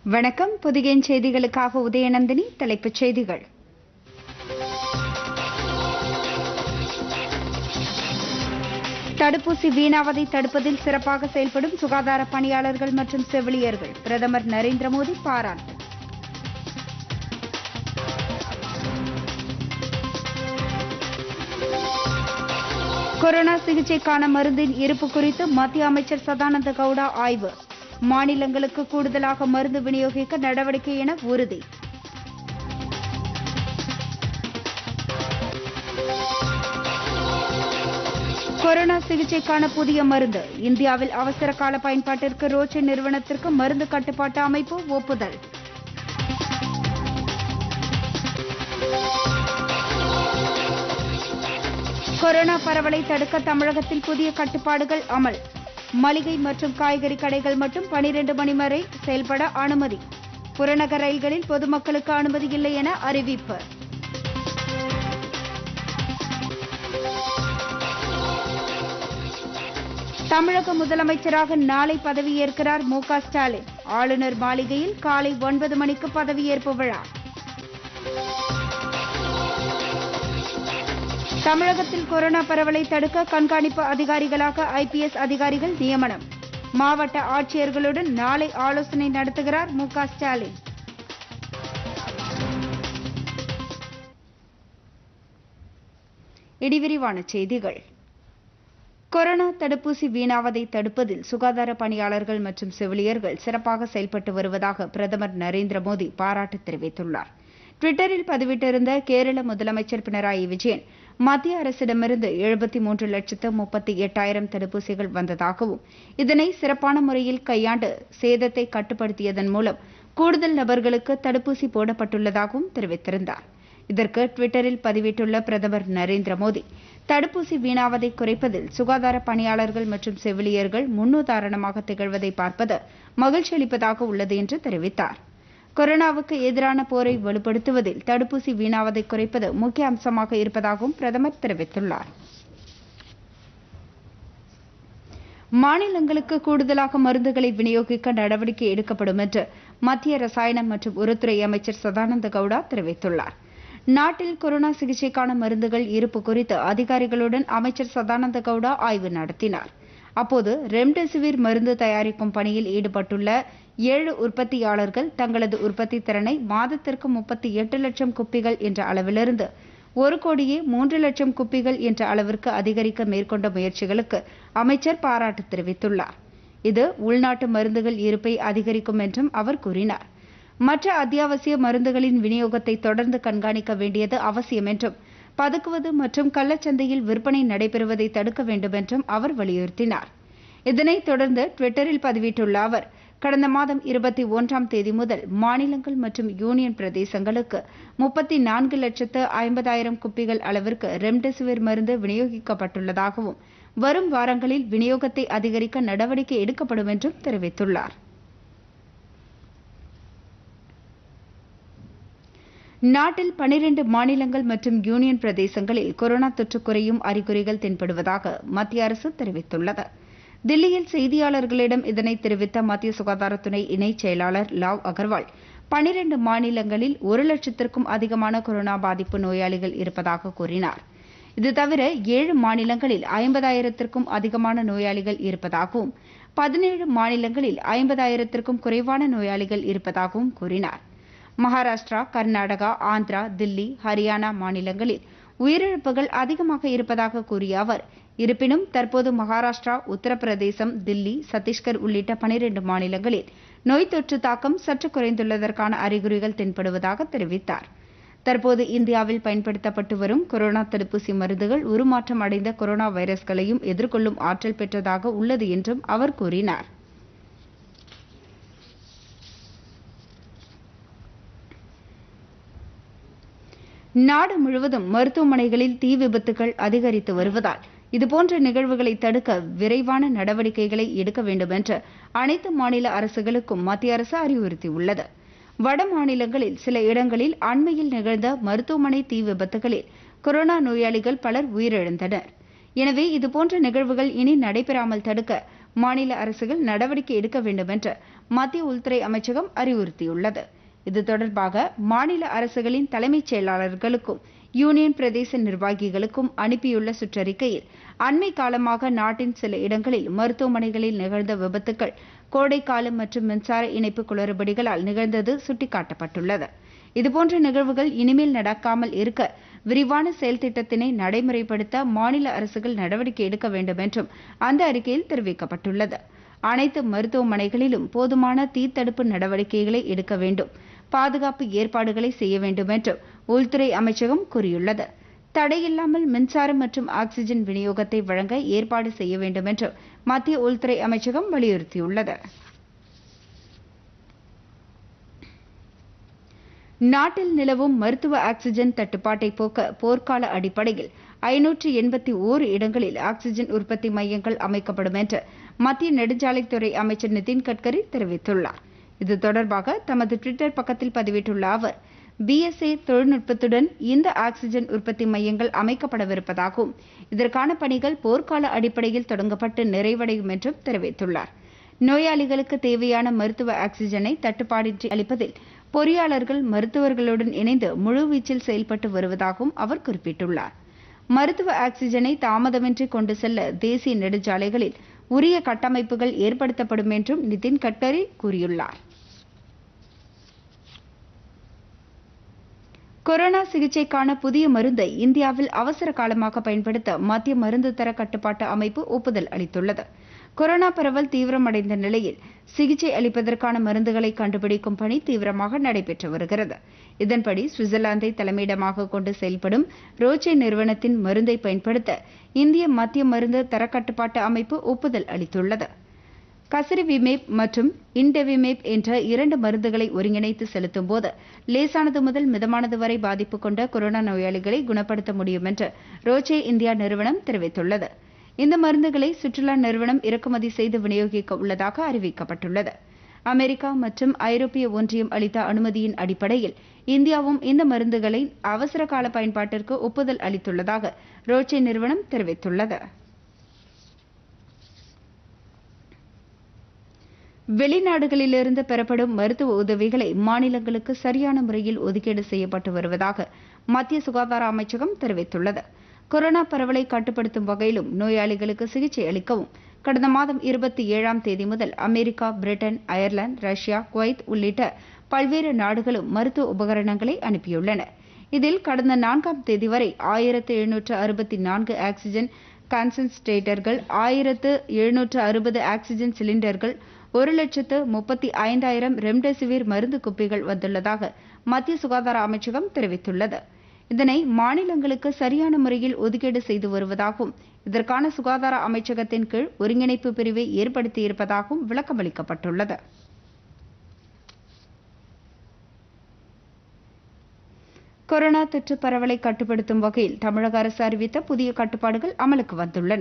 வணக்கம் புதியன் செய்திகளுக்காக உதயநந்தினி தலைப்புச் செய்திகள் தடுப்பூசி வீணாவதை தடுப்பதில் சிறப்பாக செயல்படும் சுகாதார பணியாளர்கள் மற்றும் செவிலியர்கள் பிரதமர் நரேந்திர மோடி பாராட்டு கொரோனா சிகிச்சைக்கான மருந்தின் இருப்பு குறித்து மத்திய அமைச்சர் சதானந்த கவுடா ஆய்வு மாநிலங்களுக்கு கூடுதலாக மருந்து விநியோகிக்க நடவடிக்கை என உறுதி கொரோனா சிகிச்சைக்கான புதிய மருந்து இந்தியாவில் அவசர கால பயன்பாட்டிற்கு ரோச்சை நிறுவனத்திற்கு மருந்து கட்டுப்பாட்டு அமைப்பு ஒப்புதல் கொரோனா பரவலை தடுக்க தமிழகத்தில் புதிய கட்டுப்பாடுகள் அமல் மளிகை மற்றும் காய்கறி கடைகள் மட்டும் பனிரெண்டு மணி வரை செயல்பட அனுமதி புறநகர் ரயில்களில் பொதுமக்களுக்கு அனுமதி இல்லை என அறிவிப்பு தமிழக முதலமைச்சராக நாளை பதவியேற்கிறார் மு க ஸ்டாலின் ஆளுநர் மாளிகையில் காலை ஒன்பது மணிக்கு பதவியேற்பு விழா தமிழகத்தில் கொரோனா பரவலை தடுக்க கண்காணிப்பு அதிகாரிகளாக ஐபிஎஸ் அதிகாரிகள் நியமனம் மாவட்ட ஆட்சியர்களுடன் நாளை ஆலோசனை நடத்துகிறார் மு க ஸ்டாலின் இடிவிரிவான செய்திகள் கொரோனா தடுப்பூசி வீணாவதை தடுப்பதில் சுகாதார பணியாளர்கள் மற்றும் செவிலியர்கள் சிறப்பாக செயல்பட்டு வருவதாக பிரதமர் நரேந்திர மோடி பாராட்டு தெரிவித்துள்ளார் டுவிட்டரில் பதிவிட்டிருந்த கேரள முதலமைச்சர் பினராயி விஜயன் மத்திய அரசிடமிருந்து எழுபத்தி மூன்று லட்சத்து முப்பத்தி எட்டாயிரம் தடுப்பூசிகள் வந்ததாகவும் இதனை சிறப்பான முறையில் கையாண்டு சேதத்தை கட்டுப்படுத்தியதன் மூலம் கூடுதல் நபர்களுக்கு தடுப்பூசி போடப்பட்டுள்ளதாகவும் தெரிவித்திருந்தார் இதற்கு டுவிட்டரில் பதிவிட்டுள்ள பிரதமர் நரேந்திர மோடி தடுப்பூசி வீணாவதை குறைப்பதில் சுகாதார பணியாளர்கள் மற்றும் செவிலியர்கள் முன்னுதாரணமாக திகழ்வதை பார்ப்பது மகிழ்ச்சி அளிப்பதாக உள்ளது என்று தெரிவித்தார் கொரோனாவுக்கு எதிரான போரை வலுப்படுத்துவதில் தடுப்பூசி வீணாவதை குறைப்பது முக்கிய அம்சமாக இருப்பதாகவும் பிரதமர் தெரிவித்துள்ளார் மாநிலங்களுக்கு கூடுதலாக மருந்துகளை விநியோகிக்க நடவடிக்கை எடுக்கப்படும் என்று மத்திய ரசாயனம் மற்றும் உரத்துறை அமைச்சர் சதானந்த கவுடா தெரிவித்துள்ளார் நாட்டில் கொரோனா சிகிச்சைக்கான மருந்துகள் இருப்பு குறித்து அதிகாரிகளுடன் அமைச்சர் சதானந்த கவுடா ஆய்வு நடத்தினார் அப்போது ரெம்டெசிவிர் மருந்து தயாரிக்கும் பணியில் ஈடுபட்டுள்ள ஏழு உற்பத்தியாளர்கள் தங்களது உற்பத்தி திறனை மாதத்திற்கு முப்பத்தி எட்டு லட்சம் குப்பிகள் என்ற அளவிலிருந்து ஒரு கோடியே மூன்று லட்சம் குப்பிகள் என்ற அளவிற்கு அதிகரிக்க மேற்கொண்ட முயற்சிகளுக்கு அமைச்சர் பாராட்டு தெரிவித்துள்ளார் இது உள்நாட்டு மருந்துகள் இருப்பை அதிகரிக்கும் என்றும் அவர் கூறினார் மற்ற அத்தியாவசிய மருந்துகளின் விநியோகத்தை தொடர்ந்து கண்காணிக்க வேண்டியது அவசியம் என்றும் பதுக்குவது மற்றும் கள்ளச்சந்தையில் விற்பனை நடைபெறுவதை தடுக்க வேண்டும் என்றும் அவர் வலியுறுத்தினார் இதனைத் தொடர்ந்து டுவிட்டரில் பதிவிட்டுள்ள அவர் கடந்த மாதம் இருபத்தி ஒன்றாம் தேதி முதல் மாநிலங்கள் மற்றும் யூனியன் பிரதேசங்களுக்கு முப்பத்தி நான்கு லட்சத்து ஐம்பதாயிரம் குப்பிகள் அளவிற்கு ரெம்டெசிவிர் மருந்து விநியோகிக்கப்பட்டுள்ளதாகவும் வரும் வாரங்களில் விநியோகத்தை அதிகரிக்க நடவடிக்கை எடுக்கப்படும் என்றும் தெரிவித்துள்ளார் நாட்டில் பனிரெண்டு மாநிலங்கள் மற்றும் யூனியன் பிரதேசங்களில் கொரோனா தொற்று குறையும் அறிகுறிகள் தென்படுவதாக மத்திய அரசு தெரிவித்துள்ளது தில்லியில் செய்தியாளர்களிடம் இதனை தெரிவித்த மத்திய சுகாதாரத்துறை இணைச் செயலாளர் லாவ் அகர்வால் பனிரெண்டு மாநிலங்களில் ஒரு லட்சத்திற்கும் அதிகமான கொரோனா பாதிப்பு நோயாளிகள் இருப்பதாக கூறினார் இது தவிர ஏழு மாநிலங்களில் ஐம்பதாயிரத்திற்கும் அதிகமான நோயாளிகள் இருப்பதாகவும் பதினேழு மாநிலங்களில் ஐம்பதாயிரத்திற்கும் குறைவான நோயாளிகள் இருப்பதாகவும் கூறினார் மகாராஷ்டிரா கர்நாடகா ஆந்திரா தில்லி ஹரியானா மாநிலங்களில் உயிரிழப்புகள் அதிகமாக இருப்பதாக கூறிய அவர் இருப்பினும் தற்போது மகாராஷ்டிரா உத்தரப்பிரதேசம் தில்லி சத்தீஸ்கர் உள்ளிட்ட பனிரெண்டு மாநிலங்களில் நோய் தொற்று தாக்கம் சற்று குறைந்துள்ளதற்கான அறிகுறிகள் தென்படுவதாக தெரிவித்தார் தற்போது இந்தியாவில் பயன்படுத்தப்பட்டு வரும் கொரோனா தடுப்பூசி மருந்துகள் உருமாற்றம் அடைந்த கொரோனா வைரஸ்களையும் எதிர்கொள்ளும் ஆற்றல் பெற்றதாக உள்ளது என்றும் அவர் கூறினார் நாடு முழுவதும் மருத்துவமனைகளில் தீ விபத்துகள் அதிகரித்து வருவதால் இதுபோன்ற நிகழ்வுகளை தடுக்க விரைவான நடவடிக்கைகளை எடுக்க வேண்டும் என்று அனைத்து மாநில அரசுகளுக்கும் மத்திய அரசு அறிவுறுத்தியுள்ளது வட மாநிலங்களில் சில இடங்களில் அண்மையில் நிகழ்ந்த மருத்துவமனை தீ விபத்துகளில் கொரோனா நோயாளிகள் பலர் உயிரிழந்தனர் எனவே இதுபோன்ற நிகழ்வுகள் இனி நடைபெறாமல் தடுக்க மாநில அரசுகள் நடவடிக்கை எடுக்க வேண்டும் என்று மத்திய உள்துறை அமைச்சகம் அறிவுறுத்தியுள்ளது இது தொடர்பாக மாநில அரசுகளின் தலைமைச் செயலாளர்களுக்கும் யூனியன் பிரதேச நிர்வாகிகளுக்கும் அனுப்பியுள்ள சுற்றறிக்கையில் அண்மை காலமாக நாட்டின் சில இடங்களில் மருத்துவமனைகளில் நிகழ்ந்த விபத்துக்கள் கோடைக்காலம் மற்றும் மின்சார இணைப்பு குளறுபடிகளால் நிகழ்ந்தது சுட்டிக்காட்டப்பட்டுள்ளது இதுபோன்ற நிகழ்வுகள் இனிமேல் நடக்காமல் இருக்க விரிவான செயல் திட்டத்தினை நடைமுறைப்படுத்த மாநில அரசுகள் நடவடிக்கை எடுக்க வேண்டும் என்றும் அந்த அறிக்கையில் தெரிவிக்கப்பட்டுள்ளது அனைத்து மருத்துவமனைகளிலும் போதுமான தீத்தடுப்பு நடவடிக்கைகளை எடுக்க வேண்டும் பாதுகாப்பு ஏற்பாடுகளை செய்ய வேண்டும் என்றும் உள்துறை அமைச்சகம் கூறியுள்ளது தடையில்லாமல் மின்சாரம் மற்றும் ஆக்ஸிஜன் விநியோகத்தை வழங்க ஏற்பாடு செய்ய வேண்டும் என்றும் மத்திய உள்துறை அமைச்சகம் வலியுறுத்தியுள்ளது நாட்டில் நிலவும் மருத்துவ ஆக்ஸிஜன் தட்டுப்பாட்டை போக்க போர்க்கால அடிப்படையில் ஐநூற்று எண்பத்தி ஓரு இடங்களில் ஆக்ஸிஜன் உற்பத்தி மையங்கள் அமைக்கப்படும் என்று மத்திய நெடுஞ்சாலைத்துறை அமைச்சர் நிதின் கட்கரி தெரிவித்துள்ளார் இது தொடர்பாக தமது டுவிட்டர் பக்கத்தில் பதிவிட்டுள்ள அவர் பிஎஸ்ஏ தொழில்நுட்பத்துடன் இந்த ஆக்ஸிஜன் உற்பத்தி மையங்கள் அமைக்கப்படவிருப்பதாகவும் இதற்கான பணிகள் போர்க்கால அடிப்படையில் தொடங்கப்பட்டு நிறைவடையும் என்றும் தெரிவித்துள்ளார் நோயாளிகளுக்கு தேவையான மருத்துவ ஆக்ஸிஜனை தட்டுப்பாடின்றி அளிப்பதில் பொறியாளர்கள் மருத்துவர்களுடன் இணைந்து முழுவீச்சில் செயல்பட்டு வருவதாகவும் அவர் குறிப்பிட்டுள்ளார் மருத்துவ ஆக்ஸிஜனை தாமதமின்றி கொண்டு செல்ல தேசிய நெடுஞ்சாலைகளில் உரிய கட்டமைப்புகள் ஏற்படுத்தப்படும் என்றும் நிதின் கட்கரி கூறியுள்ளார் கொரோனா சிகிச்சைக்கான புதிய மருந்தை இந்தியாவில் அவசர காலமாக பயன்படுத்த மத்திய மருந்து தர கட்டுப்பாட்டு அமைப்பு ஒப்புதல் அளித்துள்ளது கொரோனா பரவல் தீவிரமடைந்த நிலையில் சிகிச்சை அளிப்பதற்கான மருந்துகளை கண்டுபிடிக்கும் பணி தீவிரமாக நடைபெற்று வருகிறது இதன்படி சுவிட்சர்லாந்தை தலைமையிடமாக கொண்டு செயல்படும் ரோச்சே நிறுவனத்தின் மருந்தை பயன்படுத்த இந்திய மத்திய மருந்து தரக்கட்டுப்பாட்டு அமைப்பு ஒப்புதல் அளித்துள்ளது கசரிவிமேப் மற்றும் இன்டெவிமேப் என்ற இரண்டு மருந்துகளை ஒருங்கிணைத்து செலுத்தும் போது லேசானது முதல் மிதமானது வரை பாதிப்பு கொண்ட கொரோனா நோயாளிகளை குணப்படுத்த முடியும் என்று ரோச்சே இந்தியா நிறுவனம் தெரிவித்துள்ளது இந்த மருந்துகளை சுற்றுலா நிறுவனம் இறக்குமதி செய்து விநியோகிக்க உள்ளதாக அறிவிக்கப்பட்டுள்ளது அமெரிக்கா மற்றும் ஐரோப்பிய ஒன்றியம் அளித்த அனுமதியின் அடிப்படையில் இந்தியாவும் இந்த மருந்துகளை அவசர கால பயன்பாட்டிற்கு ஒப்புதல் அளித்துள்ளதாக ரோச்சே நிறுவனம் தெரிவித்துள்ளது வெளிநாடுகளிலிருந்து பெறப்படும் மருத்துவ உதவிகளை மாநிலங்களுக்கு சரியான முறையில் ஒதுக்கீடு செய்யப்பட்டு வருவதாக மத்திய சுகாதார அமைச்சகம் தெரிவித்துள்ளது கொரோனா பரவலை கட்டுப்படுத்தும் வகையிலும் நோயாளிகளுக்கு சிகிச்சை அளிக்கவும் கடந்த மாதம் இருபத்தி ஏழாம் தேதி முதல் America Britain Ireland Russia Kuwait உள்ளிட்ட பல்வேறு நாடுகளும் மருத்துவ உபகரணங்களை அனுப்பியுள்ளன இதில் கடந்த நான்காம் தேதி வரை ஆயிரத்து எழுநூற்று அறுபத்தி நான்கு ஆக்ஸிஜன் கான்சன்ட்ரேட்டர்கள் ஆயிரத்து எழுநூற்று அறுபது ஆக்ஸிஜன் சிலிண்டர்கள் ஒரு லட்சத்து முப்பத்தி ஐந்தாயிரம் ரெம்டெசிவிர் மருந்து குப்பிகள் வந்துள்ளதாக மத்திய சுகாதார அமைச்சகம் தெரிவித்துள்ளது இதனை மாநிலங்களுக்கு சரியான முறையில் ஒதுக்கீடு செய்து வருவதாகவும் இதற்கான சுகாதார அமைச்சகத்தின் கீழ் ஒருங்கிணைப்பு பிரிவை ஏற்படுத்தியிருப்பதாகவும் விளக்கமளிக்கப்பட்டுள்ளது கொரோனா தொற்று பரவலை கட்டுப்படுத்தும் வகையில் தமிழக அரசு அறிவித்த புதிய கட்டுப்பாடுகள் அமலுக்கு வந்துள்ளன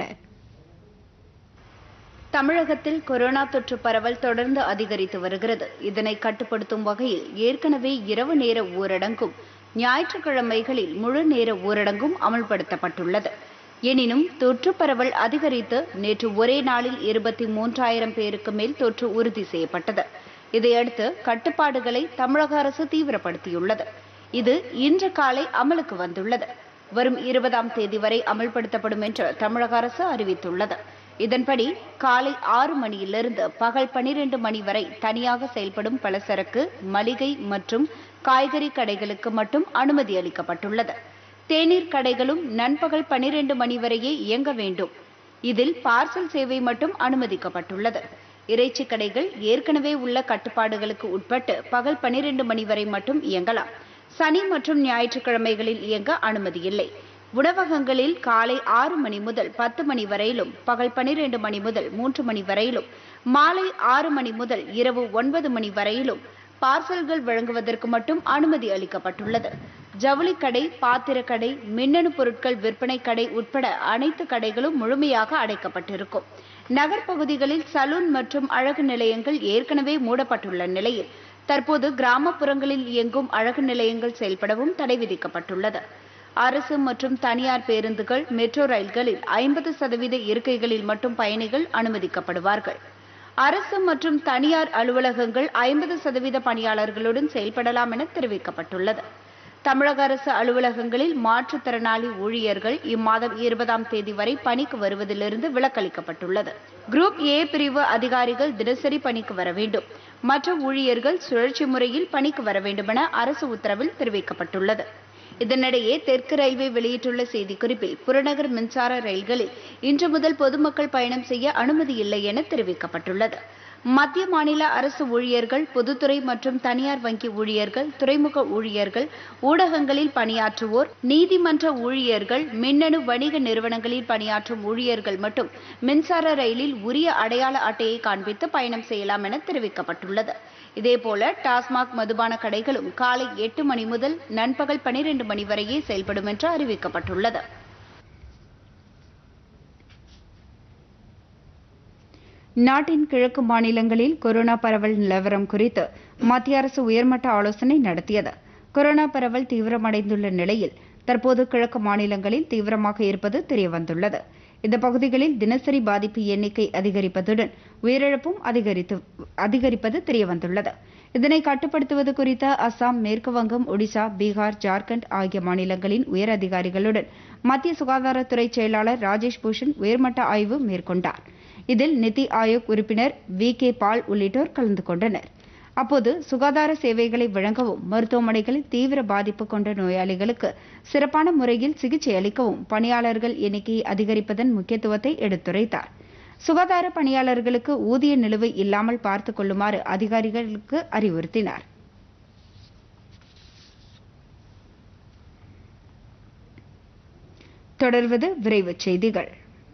தமிழகத்தில் கொரோனா தொற்று பரவல் தொடர்ந்து அதிகரித்து வருகிறது இதனை கட்டுப்படுத்தும் வகையில் ஏற்கனவே இரவு நேர ஊரடங்கும் ஞாயிற்றுக்கிழமைகளில் முழு நேர ஊரடங்கும் அமல்படுத்தப்பட்டுள்ளது எனினும் தொற்று பரவல் அதிகரித்து நேற்று ஒரே நாளில் இருபத்தி மூன்றாயிரம் பேருக்கு மேல் தொற்று உறுதி செய்யப்பட்டது இதையடுத்து கட்டுப்பாடுகளை தமிழக அரசு தீவிரப்படுத்தியுள்ளது இது இன்று காலை அமலுக்கு வந்துள்ளது வரும் இருபதாம் தேதி வரை அமல்படுத்தப்படும் என்று தமிழக அரசு அறிவித்துள்ளது இதன்படி காலை ஆறு மணியிலிருந்து பகல் பனிரெண்டு மணி வரை தனியாக செயல்படும் பலசரக்கு மளிகை மற்றும் காய்கறி கடைகளுக்கு மட்டும் அனுமதி அளிக்கப்பட்டுள்ளது தேநீர் கடைகளும் நண்பகல் பனிரெண்டு மணி வரையே இயங்க வேண்டும் இதில் பார்சல் சேவை மட்டும் அனுமதிக்கப்பட்டுள்ளது இறைச்சி கடைகள் ஏற்கனவே உள்ள கட்டுப்பாடுகளுக்கு உட்பட்டு பகல் பனிரெண்டு மணி வரை மட்டும் இயங்கலாம் சனி மற்றும் ஞாயிற்றுக்கிழமைகளில் இயங்க அனுமதி இல்லை உணவகங்களில் காலை ஆறு மணி முதல் பத்து மணி வரையிலும் பகல் பனிரெண்டு மணி முதல் மூன்று மணி வரையிலும் மாலை ஆறு மணி முதல் இரவு ஒன்பது மணி வரையிலும் பார்சல்கள் வழங்குவதற்கு மட்டும் அனுமதி அளிக்கப்பட்டுள்ளது ஜவுளி கடை பாத்திரக்கடை மின்னணு பொருட்கள் விற்பனை கடை உட்பட அனைத்து கடைகளும் முழுமையாக அடைக்கப்பட்டிருக்கும் நகர்ப்பகுதிகளில் சலூன் மற்றும் அழகு நிலையங்கள் ஏற்கனவே மூடப்பட்டுள்ள நிலையில் தற்போது கிராமப்புறங்களில் இயங்கும் அழகு நிலையங்கள் செயல்படவும் தடை விதிக்கப்பட்டுள்ளது அரசு மற்றும் தனியார் பேருந்துகள் மெட்ரோ ரயில்களில் ஐம்பது சதவீத இருக்கைகளில் மட்டும் பயணிகள் அனுமதிக்கப்படுவார்கள் அரசு மற்றும் தனியார் அலுவலகங்கள் ஐம்பது சதவீத பணியாளர்களுடன் செயல்படலாம் என தெரிவிக்கப்பட்டுள்ளது தமிழக அரசு அலுவலகங்களில் மாற்றுத்திறனாளி ஊழியர்கள் இம்மாதம் இருபதாம் தேதி வரை பணிக்கு வருவதிலிருந்து விலக்களிக்கப்பட்டுள்ளது குரூப் ஏ பிரிவு அதிகாரிகள் தினசரி பணிக்கு வர வேண்டும் மற்ற ஊழியர்கள் சுழற்சி முறையில் பணிக்கு வர வேண்டும் என அரசு உத்தரவில் தெரிவிக்கப்பட்டுள்ளது இதனிடையே தெற்கு ரயில்வே வெளியிட்டுள்ள செய்திக்குறிப்பில் புறநகர் மின்சார ரயில்களில் இன்று முதல் பொதுமக்கள் பயணம் செய்ய அனுமதி இல்லை என தெரிவிக்கப்பட்டுள்ளது மத்திய மாநில அரசு ஊழியர்கள் பொதுத்துறை மற்றும் தனியார் வங்கி ஊழியர்கள் துறைமுக ஊழியர்கள் ஊடகங்களில் பணியாற்றுவோர் நீதிமன்ற ஊழியர்கள் மின்னணு வணிக நிறுவனங்களில் பணியாற்றும் ஊழியர்கள் மட்டும் மின்சார ரயிலில் உரிய அடையாள அட்டையை காண்பித்து பயணம் செய்யலாம் என தெரிவிக்கப்பட்டுள்ளது இதேபோல டாஸ்மாக் மதுபான கடைகளும் காலை எட்டு மணி முதல் நண்பகல் பனிரெண்டு மணி வரையே செயல்படும் என்று அறிவிக்கப்பட்டுள்ளது நாட்டின் கிழக்கு மாநிலங்களில் கொரோனா பரவல் நிலவரம் குறித்து மத்திய அரசு உயர்மட்ட ஆலோசனை நடத்தியது கொரோனா பரவல் தீவிரமடைந்துள்ள நிலையில் தற்போது கிழக்கு மாநிலங்களில் தீவிரமாக இருப்பது தெரியவந்துள்ளது இந்த பகுதிகளில் தினசரி பாதிப்பு எண்ணிக்கை அதிகரிப்பதுடன் உயிரிழப்பும் அதிகரித்து அதிகரிப்பது தெரியவந்துள்ளது இதனை கட்டுப்படுத்துவது குறித்த அசாம் மேற்கு வங்கம் ஒடிசா பீகார் ஜார்க்கண்ட் ஆகிய மாநிலங்களின் உயர் அதிகாரிகளுடன் மத்திய சுகாதாரத்துறை செயலாளர் ராஜேஷ் பூஷன் உயர்மட்ட ஆய்வு மேற்கொண்டார் இதில் நிதி ஆயோக் உறுப்பினர் வி கே பால் உள்ளிட்டோர் கலந்து கொண்டனர் அப்போது சுகாதார சேவைகளை வழங்கவும் மருத்துவமனைகளில் தீவிர பாதிப்பு கொண்ட நோயாளிகளுக்கு சிறப்பான முறையில் சிகிச்சை அளிக்கவும் பணியாளர்கள் எண்ணிக்கையை அதிகரிப்பதன் முக்கியத்துவத்தை எடுத்துரைத்தார் சுகாதார பணியாளர்களுக்கு ஊதிய நிலுவை இல்லாமல் பார்த்துக் கொள்ளுமாறு அதிகாரிகளுக்கு அறிவுறுத்தினார் தொடர்வது விரைவுச் செய்திகள்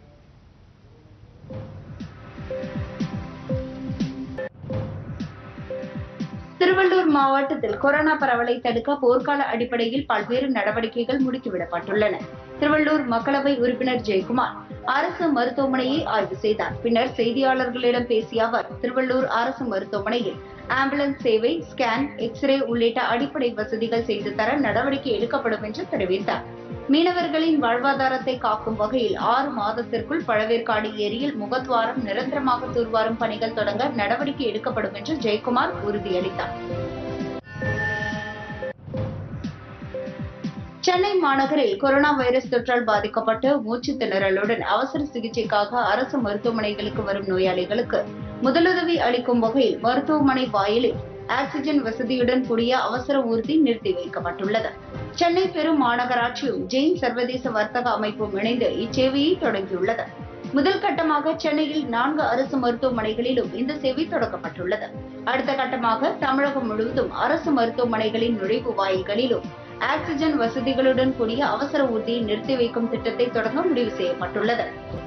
திருவள்ளூர் மாவட்டத்தில் கொரோனா பரவலை தடுக்க போர்க்கால அடிப்படையில் பல்வேறு நடவடிக்கைகள் முடுக்கிவிடப்பட்டுள்ளன திருவள்ளூர் மக்களவை உறுப்பினர் ஜெயக்குமார் அரசு மருத்துவமனையை ஆய்வு செய்தார் பின்னர் செய்தியாளர்களிடம் பேசிய அவர் திருவள்ளூர் அரசு மருத்துவமனையில் ஆம்புலன்ஸ் சேவை ஸ்கேன் எக்ஸ்ரே உள்ளிட்ட அடிப்படை வசதிகள் செய்து தர நடவடிக்கை எடுக்கப்படும் என்று தெரிவித்தார் மீனவர்களின் வாழ்வாதாரத்தை காக்கும் வகையில் ஆறு மாதத்திற்குள் பழவேற்காடு ஏரியில் முகத்வாரம் நிரந்தரமாக தூர்வாரும் பணிகள் தொடங்க நடவடிக்கை எடுக்கப்படும் என்று ஜெயக்குமார் உறுதியளித்தார் சென்னை மாநகரில் கொரோனா வைரஸ் தொற்றால் பாதிக்கப்பட்டு மூச்சு திணறலுடன் அவசர சிகிச்சைக்காக அரசு மருத்துவமனைகளுக்கு வரும் நோயாளிகளுக்கு முதலுதவி அளிக்கும் வகையில் மருத்துவமனை வாயிலில் ஆக்சிஜன் வசதியுடன் கூடிய அவசர ஊர்தி நிறுத்தி வைக்கப்பட்டுள்ளது சென்னை பெரும் மாநகராட்சியும் ஜெயின் சர்வதேச வர்த்தக அமைப்பும் இணைந்து இச்சேவையை தொடங்கியுள்ளது முதல் கட்டமாக சென்னையில் நான்கு அரசு மருத்துவமனைகளிலும் இந்த சேவை தொடங்கப்பட்டுள்ளது அடுத்த கட்டமாக தமிழகம் முழுவதும் அரசு மருத்துவமனைகளின் நுழைவு வாயில்களிலும் ஆக்சிஜன் வசதிகளுடன் கூடிய அவசர ஊர்தியை நிறுத்தி வைக்கும் திட்டத்தை தொடங்க முடிவு செய்யப்பட்டுள்ளது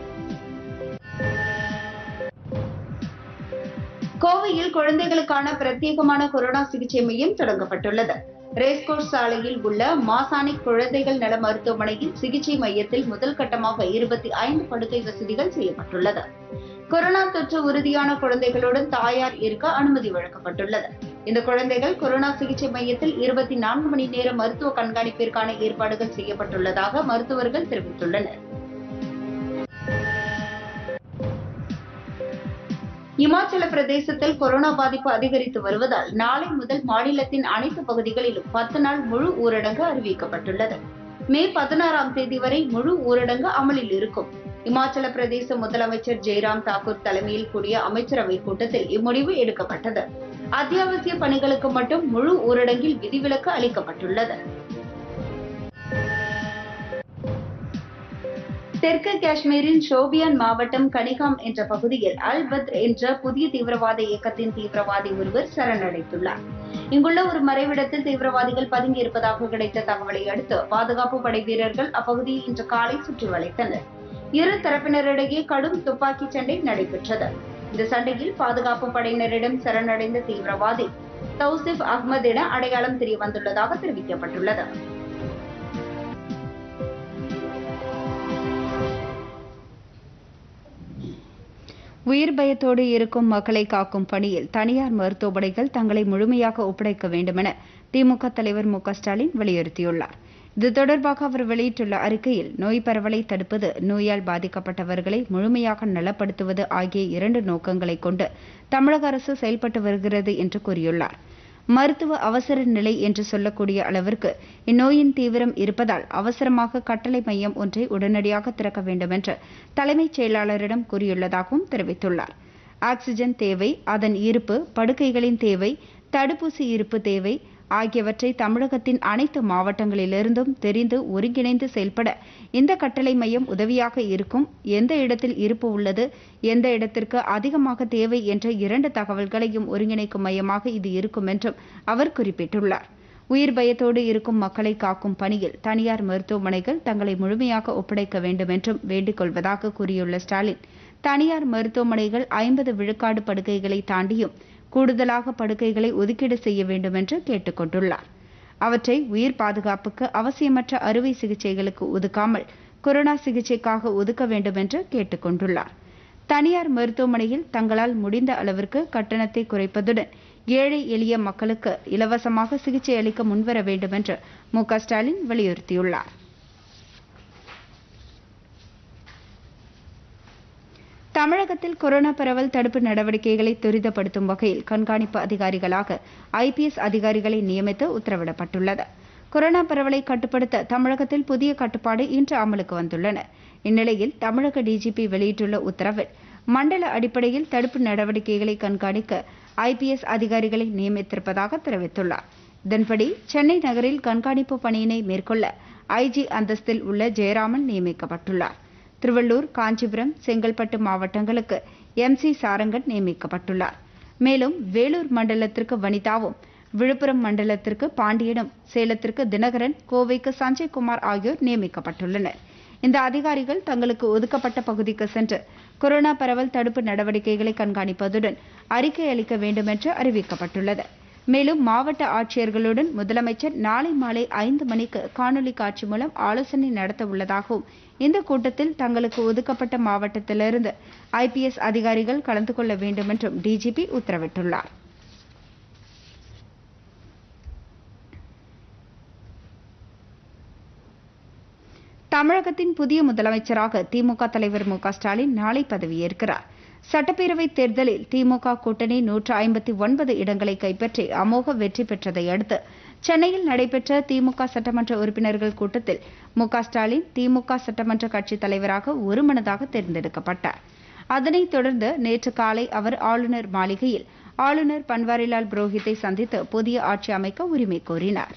கோவையில் குழந்தைகளுக்கான பிரத்யேகமான கொரோனா சிகிச்சை மையம் தொடங்கப்பட்டுள்ளது ரேஸ்கோர்ஸ் சாலையில் உள்ள மாசானிக் குழந்தைகள் நல மருத்துவமனையில் சிகிச்சை மையத்தில் முதல் கட்டமாக இருபத்தி ஐந்து படுக்கை வசதிகள் செய்யப்பட்டுள்ளது கொரோனா தொற்று உறுதியான குழந்தைகளுடன் தாயார் இருக்க அனுமதி வழங்கப்பட்டுள்ளது இந்த குழந்தைகள் கொரோனா சிகிச்சை மையத்தில் இருபத்தி நான்கு மணி நேர மருத்துவ கண்காணிப்பிற்கான ஏற்பாடுகள் செய்யப்பட்டுள்ளதாக மருத்துவர்கள் தெரிவித்துள்ளனர் இமாச்சல பிரதேசத்தில் கொரோனா பாதிப்பு அதிகரித்து வருவதால் நாளை முதல் மாநிலத்தின் அனைத்து பகுதிகளிலும் பத்து நாள் முழு ஊரடங்கு அறிவிக்கப்பட்டுள்ளது மே பதினாறாம் தேதி வரை முழு ஊரடங்கு அமலில் இருக்கும் இமாச்சல பிரதேச முதலமைச்சர் ஜெய்ராம் தாக்கூர் தலைமையில் கூடிய அமைச்சரவை கூட்டத்தில் இம்முடிவு எடுக்கப்பட்டது அத்தியாவசிய பணிகளுக்கு மட்டும் முழு ஊரடங்கில் விதிவிலக்கு அளிக்கப்பட்டுள்ளது தெற்கு காஷ்மீரின் ஷோபியான் மாவட்டம் கனிகாம் என்ற பகுதியில் அல் பத்ர் என்ற புதிய தீவிரவாத இயக்கத்தின் தீவிரவாதி ஒருவர் சரணடைந்துள்ளார் இங்குள்ள ஒரு மறைவிடத்தில் தீவிரவாதிகள் பதுங்கி இருப்பதாக கிடைத்த தகவலை அடுத்து பாதுகாப்பு படை வீரர்கள் அப்பகுதியை இன்று காலை சுற்றி வளைத்தனர் இரு தரப்பினரிடையே கடும் துப்பாக்கி சண்டை நடைபெற்றது இந்த சண்டையில் பாதுகாப்பு படையினரிடம் சரணடைந்த தீவிரவாதி தௌசிப் அஹ்மத் என அடையாளம் தெரிய வந்துள்ளதாக தெரிவிக்கப்பட்டுள்ளது உயிர் பயத்தோடு இருக்கும் மக்களை காக்கும் பணியில் தனியார் மருத்துவமனைகள் தங்களை முழுமையாக ஒப்படைக்க வேண்டுமென திமுக தலைவர் மு க ஸ்டாலின் வலியுறுத்தியுள்ளார் இது தொடர்பாக அவர் வெளியிட்டுள்ள அறிக்கையில் நோய் பரவலை தடுப்பது நோயால் பாதிக்கப்பட்டவர்களை முழுமையாக நலப்படுத்துவது ஆகிய இரண்டு நோக்கங்களை கொண்டு தமிழக அரசு செயல்பட்டு வருகிறது என்று கூறியுள்ளார் மருத்துவ அவசர நிலை என்று சொல்லக்கூடிய அளவிற்கு இந்நோயின் தீவிரம் இருப்பதால் அவசரமாக கட்டளை மையம் ஒன்றை உடனடியாக திறக்க வேண்டும் என்று தலைமைச் செயலாளரிடம் கூறியுள்ளதாகவும் தெரிவித்துள்ளார் ஆக்ஸிஜன் தேவை அதன் இருப்பு படுக்கைகளின் தேவை தடுப்பூசி இருப்பு தேவை ஆகியவற்றை தமிழகத்தின் அனைத்து மாவட்டங்களிலிருந்தும் தெரிந்து ஒருங்கிணைந்து செயல்பட இந்த கட்டளை மையம் உதவியாக இருக்கும் எந்த இடத்தில் இருப்பு உள்ளது எந்த இடத்திற்கு அதிகமாக தேவை என்ற இரண்டு தகவல்களையும் ஒருங்கிணைக்கும் மையமாக இது இருக்கும் என்றும் அவர் குறிப்பிட்டுள்ளார் உயிர் பயத்தோடு இருக்கும் மக்களை காக்கும் பணியில் தனியார் மருத்துவமனைகள் தங்களை முழுமையாக ஒப்படைக்க வேண்டும் என்றும் வேண்டிக் கொள்வதாக கூறியுள்ள ஸ்டாலின் தனியார் மருத்துவமனைகள் ஐம்பது விழுக்காடு படுக்கைகளை தாண்டியும் கூடுதலாக படுக்கைகளை ஒதுக்கீடு செய்ய வேண்டும் என்று கேட்டுக் கொண்டுள்ளார் அவற்றை உயிர் பாதுகாப்புக்கு அவசியமற்ற அறுவை சிகிச்சைகளுக்கு ஒதுக்காமல் கொரோனா சிகிச்சைக்காக ஒதுக்க வேண்டும் என்று கேட்டுக் கொண்டுள்ளார் தனியார் மருத்துவமனையில் தங்களால் முடிந்த அளவிற்கு கட்டணத்தை குறைப்பதுடன் ஏழை எளிய மக்களுக்கு இலவசமாக சிகிச்சை அளிக்க முன்வர வேண்டும் என்று மு ஸ்டாலின் வலியுறுத்தியுள்ளார் தமிழகத்தில் கொரோனா பரவல் தடுப்பு நடவடிக்கைகளை துரிதப்படுத்தும் வகையில் கண்காணிப்பு அதிகாரிகளாக ஐபிஎஸ் அதிகாரிகளை நியமித்து உத்தரவிடப்பட்டுள்ளது கொரோனா பரவலை கட்டுப்படுத்த தமிழகத்தில் புதிய கட்டுப்பாடு இன்று அமலுக்கு வந்துள்ளன இந்நிலையில் தமிழக டிஜிபி வெளியிட்டுள்ள உத்தரவில் மண்டல அடிப்படையில் தடுப்பு நடவடிக்கைகளை கண்காணிக்க ஐபிஎஸ் அதிகாரிகளை நியமித்திருப்பதாக தெரிவித்துள்ளார் இதன்படி சென்னை நகரில் கண்காணிப்பு பணியினை மேற்கொள்ள ஐஜி அந்தஸ்தில் உள்ள ஜெயராமன் நியமிக்கப்பட்டுள்ளார் திருவள்ளூர் காஞ்சிபுரம் செங்கல்பட்டு மாவட்டங்களுக்கு எம் சி சாரங்கன் நியமிக்கப்பட்டுள்ளார் மேலும் வேலூர் மண்டலத்திற்கு வனிதாவும் விழுப்புரம் மண்டலத்திற்கு பாண்டியனும் சேலத்திற்கு தினகரன் கோவைக்கு சஞ்சய்குமார் ஆகியோர் நியமிக்கப்பட்டுள்ளனர் இந்த அதிகாரிகள் தங்களுக்கு ஒதுக்கப்பட்ட பகுதிக்கு சென்று கொரோனா பரவல் தடுப்பு நடவடிக்கைகளை கண்காணிப்பதுடன் அறிக்கை அளிக்க வேண்டும் என்று அறிவிக்கப்பட்டுள்ளது மேலும் மாவட்ட ஆட்சியர்களுடன் முதலமைச்சர் நாளை மாலை ஐந்து மணிக்கு காணொலி காட்சி மூலம் ஆலோசனை நடத்த உள்ளதாகவும் இந்த கூட்டத்தில் தங்களுக்கு ஒதுக்கப்பட்ட மாவட்டத்திலிருந்து ஐபிஎஸ் அதிகாரிகள் கலந்து கொள்ள வேண்டும் என்றும் டிஜிபி உத்தரவிட்டுள்ளார் தமிழகத்தின் புதிய முதலமைச்சராக திமுக தலைவர் மு ஸ்டாலின் நாளை பதவியேற்கிறார் சட்டப்பேரவைத் தேர்தலில் திமுக கூட்டணி நூற்று ஐம்பத்தி ஒன்பது இடங்களை கைப்பற்றி அமோக வெற்றி பெற்றதை அடுத்து சென்னையில் நடைபெற்ற திமுக சட்டமன்ற உறுப்பினர்கள் கூட்டத்தில் மு ஸ்டாலின் திமுக சட்டமன்ற கட்சித் தலைவராக ஒருமனதாக தேர்ந்தெடுக்கப்பட்டார் அதனைத் தொடர்ந்து நேற்று காலை அவர் ஆளுநர் மாளிகையில் ஆளுநர் பன்வாரிலால் புரோஹித்தை சந்தித்து புதிய ஆட்சி அமைக்க உரிமை கோரினார்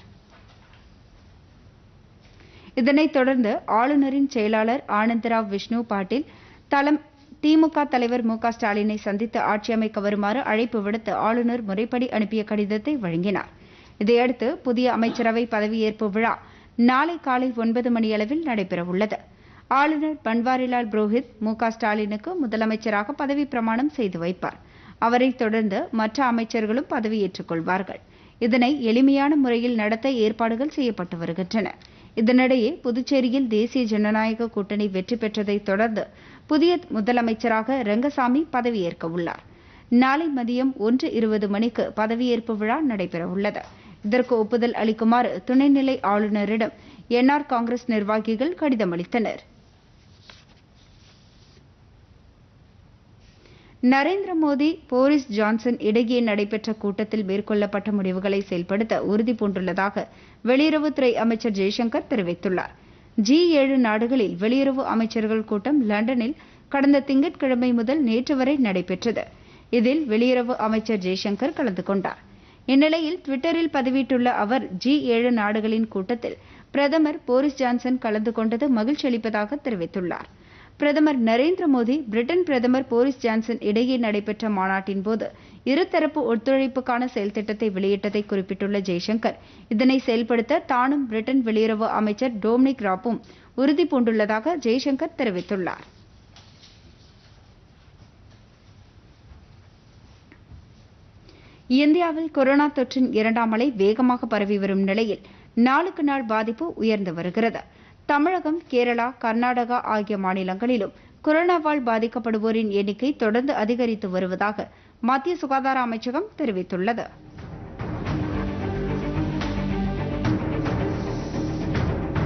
இதனைத் தொடர்ந்து ஆளுநரின் செயலாளர் ஆனந்தராவ் விஷ்ணு பாட்டீல் தலம் திமுக தலைவர் மு ஸ்டாலினை சந்தித்து ஆட்சி அமைக்க வருமாறு அழைப்பு விடுத்து ஆளுநர் முறைப்படி அனுப்பிய கடிதத்தை வழங்கினார் இதையடுத்து புதிய அமைச்சரவை பதவியேற்பு விழா நாளை காலை ஒன்பது மணியளவில் நடைபெறவுள்ளது ஆளுநர் பன்வாரிலால் புரோஹித் மு ஸ்டாலினுக்கு முதலமைச்சராக பதவி பிரமாணம் செய்து வைப்பார் அவரைத் தொடர்ந்து மற்ற அமைச்சர்களும் பதவியேற்றுக் கொள்வார்கள் இதனை எளிமையான முறையில் நடத்த ஏற்பாடுகள் செய்யப்பட்டு வருகின்றன இதனிடையே புதுச்சேரியில் தேசிய ஜனநாயக கூட்டணி வெற்றி பெற்றதைத் தொடர்ந்து புதிய முதலமைச்சராக ரங்கசாமி பதவியேற்க உள்ளார் நாளை மதியம் ஒன்று இருபது மணிக்கு பதவியேற்பு விழா நடைபெறவுள்ளது இதற்கு ஒப்புதல் அளிக்குமாறு துணைநிலை ஆளுநரிடம் என்ஆர் காங்கிரஸ் நிர்வாகிகள் கடிதம் அளித்தனர் நரேந்திர மோடி போரிஸ் ஜான்சன் இடையே நடைபெற்ற கூட்டத்தில் மேற்கொள்ளப்பட்ட முடிவுகளை செயல்படுத்த உறுதி பூண்டுள்ளதாக வெளியுறவுத்துறை அமைச்சர் ஜெய்சங்கர் தெரிவித்துள்ளார் ஜி ஏழு நாடுகளில் வெளியுறவு அமைச்சர்கள் கூட்டம் லண்டனில் கடந்த திங்கட்கிழமை முதல் நேற்று வரை நடைபெற்றது இதில் வெளியுறவு அமைச்சர் ஜெய்சங்கர் கலந்து கொண்டார் இந்நிலையில் டுவிட்டரில் பதிவிட்டுள்ள அவர் ஜி ஏழு நாடுகளின் கூட்டத்தில் பிரதமர் போரிஸ் ஜான்சன் கலந்து கொண்டது மகிழ்ச்சி அளிப்பதாக தெரிவித்துள்ளார் பிரதமர் நரேந்திர மோடி பிரிட்டன் பிரதமர் போரிஸ் ஜான்சன் இடையே நடைபெற்ற மாநாட்டின் போது இருதரப்பு ஒத்துழைப்புக்கான செயல் திட்டத்தை வெளியிட்டதை குறிப்பிட்டுள்ள ஜெய்சங்கர் இதனை செயல்படுத்த தானும் பிரிட்டன் வெளியுறவு அமைச்சர் டொமினிக் ராப்பும் உறுதி பூண்டுள்ளதாக ஜெய்சங்கர் தெரிவித்துள்ளார் இந்தியாவில் கொரோனா தொற்றின் இரண்டாம் அலை வேகமாக பரவி வரும் நிலையில் நாளுக்கு நாள் பாதிப்பு உயர்ந்து வருகிறது தமிழகம் கேரளா கர்நாடகா ஆகிய மாநிலங்களிலும் கொரோனாவால் பாதிக்கப்படுவோரின் எண்ணிக்கை தொடர்ந்து அதிகரித்து வருவதாக மத்திய சுகாதார அமைச்சகம் தெரிவித்துள்ளது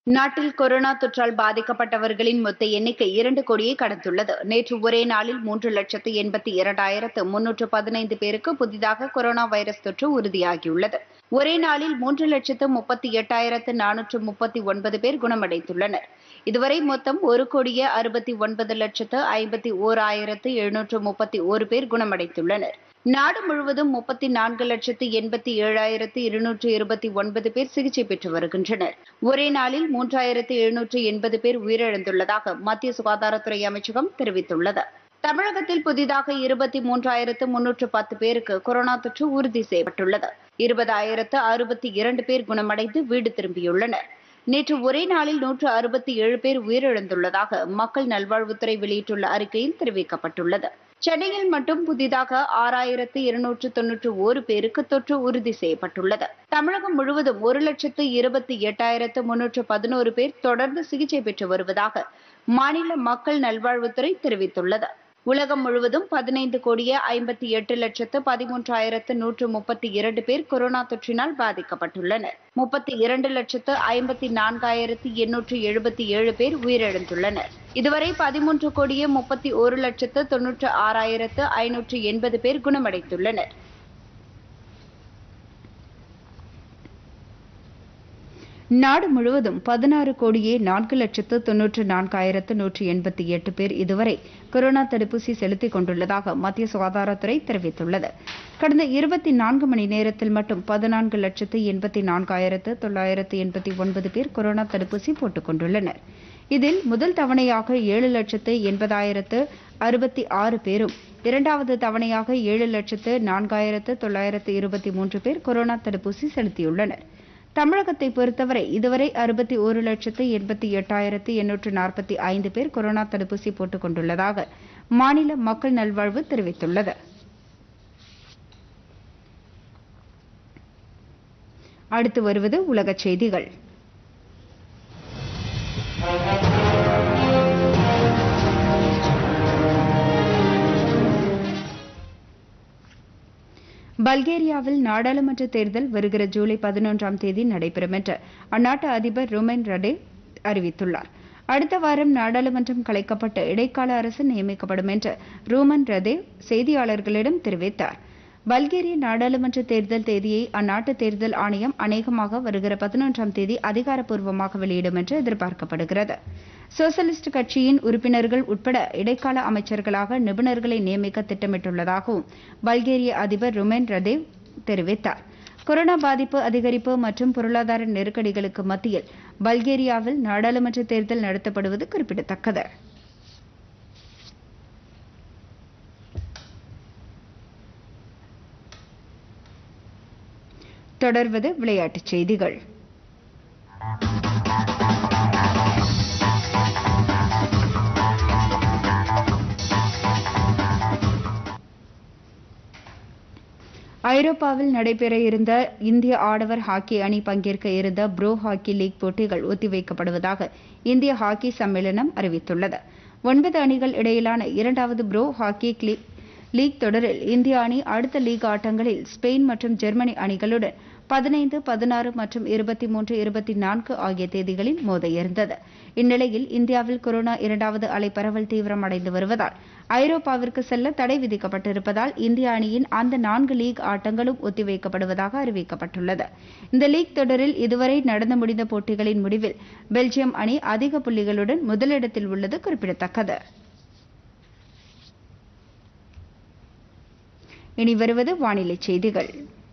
நாட்டில் கொரோனா தொற்றால் பாதிக்கப்பட்டவர்களின் மொத்த எண்ணிக்கை இரண்டு கோடியை கடந்துள்ளது நேற்று ஒரே நாளில் மூன்று லட்சத்து எண்பத்தி இரண்டாயிரத்து முன்னூற்று பதினைந்து பேருக்கு புதிதாக கொரோனா வைரஸ் தொற்று உறுதியாகியுள்ளது ஒரே நாளில் மூன்று லட்சத்து முப்பத்தி எட்டாயிரத்து நானூற்று முப்பத்தி ஒன்பது பேர் குணமடைந்துள்ளனர் இதுவரை மொத்தம் ஒரு கோடியே அறுபத்தி ஒன்பது லட்சத்து ஐம்பத்தி ஓர் ஆயிரத்து எழுநூற்று முப்பத்தி ஒரு பேர் குணமடைந்துள்ளனர் நாடு முழுவதும் முப்பத்தி நான்கு லட்சத்து எண்பத்தி ஏழாயிரத்து இருநூற்று இருபத்தி ஒன்பது பேர் சிகிச்சை பெற்று வருகின்றனர் ஒரே நாளில் மூன்றாயிரத்து எழுநூற்று எண்பது பேர் உயிரிழந்துள்ளதாக மத்திய சுகாதாரத்துறை அமைச்சகம் தெரிவித்துள்ளது தமிழகத்தில் புதிதாக இருபத்தி மூன்றாயிரத்து முன்னூற்று பத்து பேருக்கு கொரோனா தொற்று உறுதி செய்யப்பட்டுள்ளது இருபதாயிரத்து அறுபத்தி இரண்டு பேர் குணமடைந்து வீடு திரும்பியுள்ளனர் நேற்று ஒரே நாளில் நூற்று அறுபத்தி ஏழு பேர் உயிரிழந்துள்ளதாக மக்கள் நல்வாழ்வுத்துறை வெளியிட்டுள்ள அறிக்கையில் தெரிவிக்கப்பட்டுள்ளது சென்னையில் மட்டும் புதிதாக ஆறாயிரத்து இருநூற்று தொன்னூற்று ஒரு பேருக்கு தொற்று உறுதி செய்யப்பட்டுள்ளது தமிழகம் முழுவதும் ஒரு லட்சத்து இருபத்தி எட்டாயிரத்து முன்னூற்று பதினோரு பேர் தொடர்ந்து சிகிச்சை பெற்று வருவதாக மாநில மக்கள் நல்வாழ்வுத்துறை தெரிவித்துள்ளது உலகம் முழுவதும் பதினைந்து கோடியே ஐம்பத்தி எட்டு லட்சத்து பதிமூன்றாயிரத்து நூற்று முப்பத்தி இரண்டு பேர் கொரோனா தொற்றினால் பாதிக்கப்பட்டுள்ளனர் முப்பத்தி இரண்டு லட்சத்து ஐம்பத்தி நான்காயிரத்து எண்ணூற்று எழுபத்தி ஏழு பேர் உயிரிழந்துள்ளனர் இதுவரை பதிமூன்று கோடியே முப்பத்தி ஒரு லட்சத்து தொன்னூற்று ஆறாயிரத்து ஐநூற்று எண்பது பேர் குணமடைந்துள்ளனர் நாடு முழுவதும் பதினாறு கோடியே நான்கு லட்சத்து தொன்னூற்று நான்காயிரத்து நூற்று எண்பத்தி எட்டு பேர் இதுவரை கொரோனா தடுப்பூசி செலுத்திக் கொண்டுள்ளதாக மத்திய சுகாதாரத்துறை தெரிவித்துள்ளது கடந்த இருபத்தி நான்கு மணி நேரத்தில் மட்டும் பதினான்கு லட்சத்து எண்பத்தி நான்காயிரத்து தொள்ளாயிரத்து எண்பத்தி ஒன்பது பேர் கொரோனா தடுப்பூசி போட்டுக் கொண்டுள்ளனர் இதில் முதல் தவணையாக ஏழு லட்சத்து எண்பதாயிரத்து அறுபத்தி ஆறு பேரும் இரண்டாவது தவணையாக ஏழு லட்சத்து நான்காயிரத்து தொள்ளாயிரத்து இருபத்தி மூன்று பேர் கொரோனா தடுப்பூசி செலுத்தியுள்ளனர் தமிழகத்தை பொறுத்தவரை இதுவரை அறுபத்தி ஒரு லட்சத்து எண்பத்தி எட்டாயிரத்து எண்ணூற்று நாற்பத்தி ஐந்து பேர் கொரோனா தடுப்பூசி போட்டுக் கொண்டுள்ளதாக மாநில மக்கள் நல்வாழ்வு தெரிவித்துள்ளது அடுத்து வருவது உலகச் செய்திகள் பல்கேரியாவில் நாடாளுமன்ற தேர்தல் வருகிற ஜூலை பதினொன்றாம் தேதி நடைபெறும் என்று அந்நாட்டு அதிபர் ருமென் ரடே அறிவித்துள்ளார் அடுத்த வாரம் நாடாளுமன்றம் கலைக்கப்பட்டு இடைக்கால அரசு நியமிக்கப்படும் என்று ரூமன் ரதே செய்தியாளர்களிடம் தெரிவித்தார் பல்கேரிய நாடாளுமன்ற தேர்தல் தேதியை அந்நாட்டு தேர்தல் ஆணையம் அநேகமாக வருகிற பதினொன்றாம் தேதி அதிகாரப்பூர்வமாக வெளியிடும் என்று எதிர்பார்க்கப்படுகிறது சோசலிஸ்ட் கட்சியின் உறுப்பினர்கள் உட்பட இடைக்கால அமைச்சர்களாக நிபுணர்களை நியமிக்க திட்டமிட்டுள்ளதாகவும் பல்கேரிய அதிபர் ருமென் ரதேவ் தெரிவித்தார் கொரோனா பாதிப்பு அதிகரிப்பு மற்றும் பொருளாதார நெருக்கடிகளுக்கு மத்தியில் பல்கேரியாவில் நாடாளுமன்ற தேர்தல் நடத்தப்படுவது குறிப்பிடத்தக்கது தொடர்வது விளையாட்டுச் செய்திகள் ஐரோப்பாவில் நடைபெற இருந்த இந்திய ஆடவர் ஹாக்கி அணி பங்கேற்க இருந்த ப்ரோ ஹாக்கி லீக் போட்டிகள் ஒத்திவைக்கப்படுவதாக இந்திய ஹாக்கி சம்மேளனம் அறிவித்துள்ளது ஒன்பது அணிகள் இடையிலான இரண்டாவது ப்ரோ ஹாக்கி லீக் தொடரில் இந்திய அணி அடுத்த லீக் ஆட்டங்களில் ஸ்பெயின் மற்றும் ஜெர்மனி அணிகளுடன் பதினைந்து பதினாறு மற்றும் இருபத்தி மூன்று இருபத்தி நான்கு ஆகிய தேதிகளில் மோத இருந்தது இந்நிலையில் இந்தியாவில் கொரோனா இரண்டாவது அலை பரவல் தீவிரமடைந்து வருவதால் ஐரோப்பாவிற்கு செல்ல தடை விதிக்கப்பட்டிருப்பதால் இந்திய அணியின் அந்த நான்கு லீக் ஆட்டங்களும் ஒத்திவைக்கப்படுவதாக அறிவிக்கப்பட்டுள்ளது இந்த லீக் தொடரில் இதுவரை நடந்து முடிந்த போட்டிகளின் முடிவில் பெல்ஜியம் அணி அதிக புள்ளிகளுடன் முதலிடத்தில் உள்ளது குறிப்பிடத்தக்கது இனி வருவது வானிலை செய்திகள்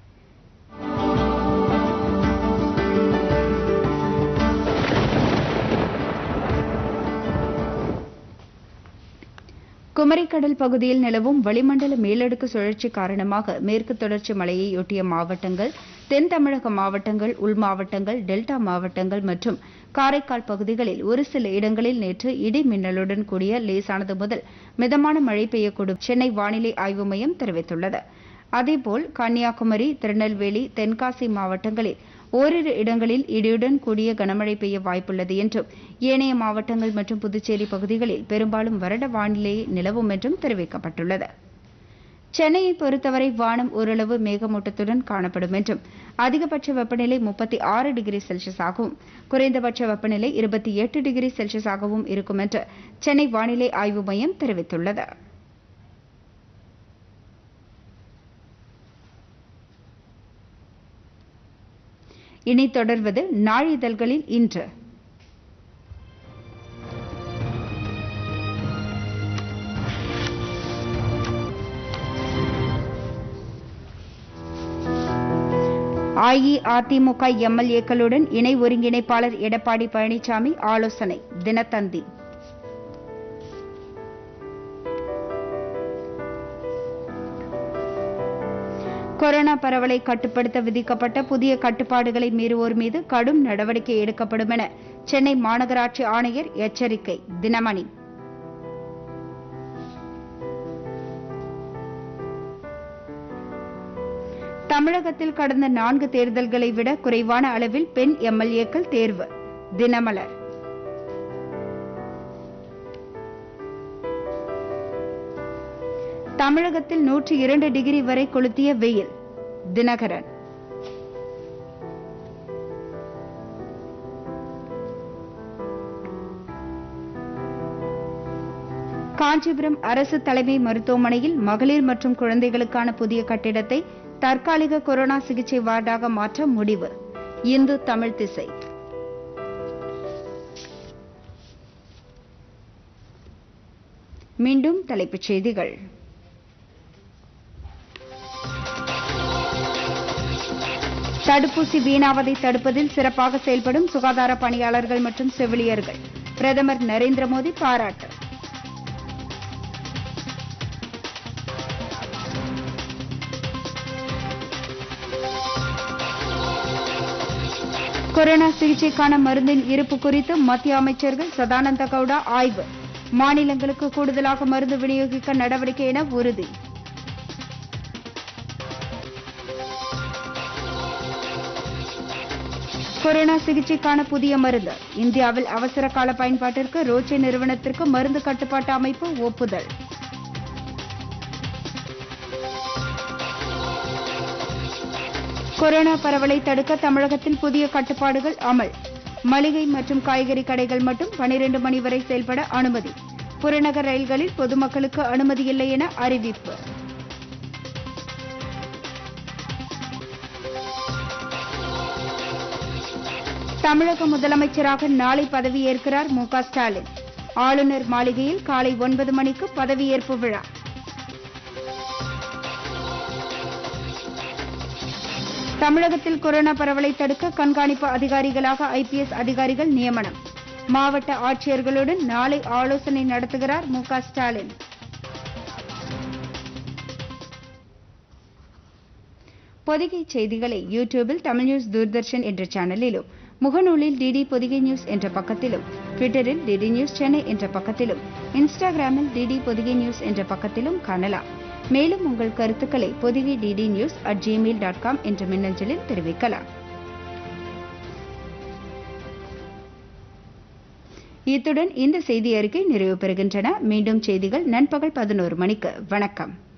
குமரிக்கடல் பகுதியில் நிலவும் வளிமண்டல மேலடுக்கு சுழற்சி காரணமாக மேற்கு தொடர்ச்சி மலையையொட்டிய மாவட்டங்கள் தென் தமிழக மாவட்டங்கள் உள் மாவட்டங்கள் டெல்டா மாவட்டங்கள் மற்றும் காரைக்கால் பகுதிகளில் ஒரு சில இடங்களில் நேற்று இடி மின்னலுடன் கூடிய லேசானது முதல் மிதமான மழை பெய்யக்கூடும் சென்னை வானிலை ஆய்வு மையம் தெரிவித்துள்ளது அதேபோல் கன்னியாகுமரி திருநெல்வேலி தென்காசி மாவட்டங்களில் ஓரிரு இடங்களில் இடியுடன் கூடிய கனமழை பெய்ய வாய்ப்புள்ளது என்றும் ஏனைய மாவட்டங்கள் மற்றும் புதுச்சேரி பகுதிகளில் பெரும்பாலும் வறண்ட வானிலை நிலவும் என்றும் தெரிவிக்கப்பட்டுள்ளது சென்னையை பொறுத்தவரை வானம் ஓரளவு மேகமூட்டத்துடன் காணப்படும் என்றும் அதிகபட்ச வெப்பநிலை முப்பத்தி ஆறு டிகிரி செல்சியஸாகவும் குறைந்தபட்ச வெப்பநிலை இருபத்தி எட்டு டிகிரி செல்சியஸாகவும் இருக்கும் என்று சென்னை வானிலை ஆய்வு மையம் தெரிவித்துள்ளது இனி தொடர்வது நாளிதழ்களில் இன்று அஇஅதிமுக எம்எல்ஏக்களுடன் இணை ஒருங்கிணைப்பாளர் எடப்பாடி பழனிசாமி ஆலோசனை தினத்தந்தி கொரோனா பரவலை கட்டுப்படுத்த விதிக்கப்பட்ட புதிய கட்டுப்பாடுகளை மீறுவோர் மீது கடும் நடவடிக்கை எடுக்கப்படும் என சென்னை மாநகராட்சி ஆணையர் எச்சரிக்கை தினமணி தமிழகத்தில் கடந்த நான்கு தேர்தல்களை விட குறைவான அளவில் பெண் எம்எல்ஏக்கள் தேர்வு தினமலர் தமிழகத்தில் நூற்றி இரண்டு டிகிரி வரை கொளுத்திய வெயில் தினகரன் காஞ்சிபுரம் அரசு தலைமை மருத்துவமனையில் மகளிர் மற்றும் குழந்தைகளுக்கான புதிய கட்டிடத்தை தற்காலிக கொரோனா சிகிச்சை வார்டாக மாற்ற முடிவு இந்து தமிழ் திசை மீண்டும் தலைப்புச் செய்திகள் தடுப்பூசி வீணாவதை தடுப்பதில் சிறப்பாக செயல்படும் சுகாதார பணியாளர்கள் மற்றும் செவிலியர்கள் பிரதமர் நரேந்திர மோடி பாராட்டு கொரோனா சிகிச்சைக்கான மருந்தின் இருப்பு குறித்து மத்திய அமைச்சர்கள் சதானந்த கவுடா ஆய்வு மாநிலங்களுக்கு கூடுதலாக மருந்து விநியோகிக்க நடவடிக்கை என உறுதி கொரோனா சிகிச்சைக்கான புதிய மருந்து இந்தியாவில் அவசர கால பயன்பாட்டிற்கு ரோச்சே நிறுவனத்திற்கு மருந்து கட்டுப்பாட்டு அமைப்பு ஒப்புதல் கொரோனா பரவலை தடுக்க தமிழகத்தில் புதிய கட்டுப்பாடுகள் அமல் மளிகை மற்றும் காய்கறி கடைகள் மட்டும் பனிரெண்டு மணி வரை செயல்பட அனுமதி புறநகர் ரயில்களில் பொதுமக்களுக்கு அனுமதி இல்லை என அறிவிப்பு தமிழக முதலமைச்சராக நாளை பதவியேற்கிறார் மு க ஸ்டாலின் ஆளுநர் மாளிகையில் காலை ஒன்பது மணிக்கு பதவியேற்பு விழா தமிழகத்தில் கொரோனா பரவலை தடுக்க கண்காணிப்பு அதிகாரிகளாக ஐபிஎஸ் அதிகாரிகள் நியமனம் மாவட்ட ஆட்சியர்களுடன் நாளை ஆலோசனை நடத்துகிறார் மு க ஸ்டாலின் பொதிகை செய்திகளை யூடியூபில் தமிழ் நியூஸ் தூர்தர்ஷன் என்ற சேனலிலும் முகநூலில் டிடி பொதிகை நியூஸ் என்ற பக்கத்திலும் ட்விட்டரில் டிடி நியூஸ் சென்னை என்ற பக்கத்திலும் இன்ஸ்டாகிராமில் டிடி பொதிகை நியூஸ் என்ற பக்கத்திலும் காணலாம் மேலும் உங்கள் கருத்துக்களை Podhigai DD news at Gmail dot com என்ற மின்னஞ்சலில் தெரிவிக்கலாம் இத்துடன் இந்த செய்தி அறிக்கை நிறைவு பெறுகின்றன மீண்டும் செய்திகள் நண்பகல் பதினோரு மணிக்கு வணக்கம்